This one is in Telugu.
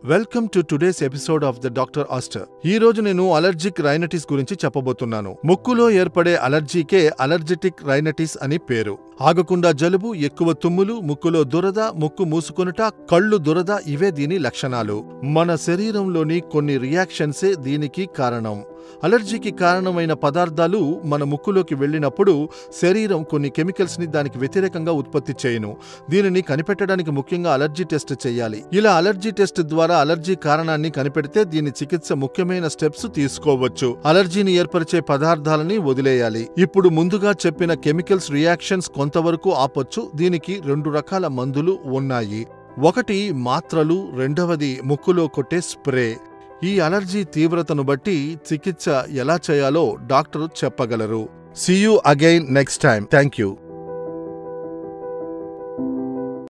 welcome to today's episode of the doctor Aster ఈ రోజు నేను అలర్జిక్ రైనటిస్ గురించి చెప్పబోతున్నాను ముక్కులో ఏర్పడే అలర్జీకే అలర్జిటిక్ రైనటిస్ అని పేరు ఆగకుండా జలుబు ఎక్కువ తుమ్ములు ముక్కులో దురద ముక్కు మూసుకొనుట కళ్ళు దురద ఇవే దీని లక్షణాలు మన శరీరంలోని కొన్ని రియాక్షన్సే దీనికి కారణం అలర్జీకి కారణమైన పదార్థాలు మన ముక్కులోకి వెళ్ళినప్పుడు శరీరం కొన్ని కెమికల్స్ ని దానికి వ్యతిరేకంగా ఉత్పత్తి చేయను దీనిని కనిపెట్టడానికి ముఖ్యంగా అలర్జీ టెస్ట్ చేయాలి ఇలా అలర్జీ టెస్ట్ ద్వారా అలర్జీ కారణాన్ని కనిపెడితే దీని చికిత్స ముఖ్యమైన స్టెప్స్ తీసుకోవచ్చు అలర్జీని ఏర్పరిచే పదార్థాలని వదిలేయాలి ఇప్పుడు ముందుగా చెప్పిన కెమికల్స్ రియాక్షన్స్ కొంతవరకు ఆపొచ్చు దీనికి రెండు రకాల మందులు ఉన్నాయి ఒకటి మాత్రలు రెండవది ముక్కులో కొట్టే స్ప్రే ఈ అలర్జీ తీవ్రతను బట్టి చికిత్స ఎలా చేయాలో డాక్టర్ చెప్పగలరు see you again next time thank you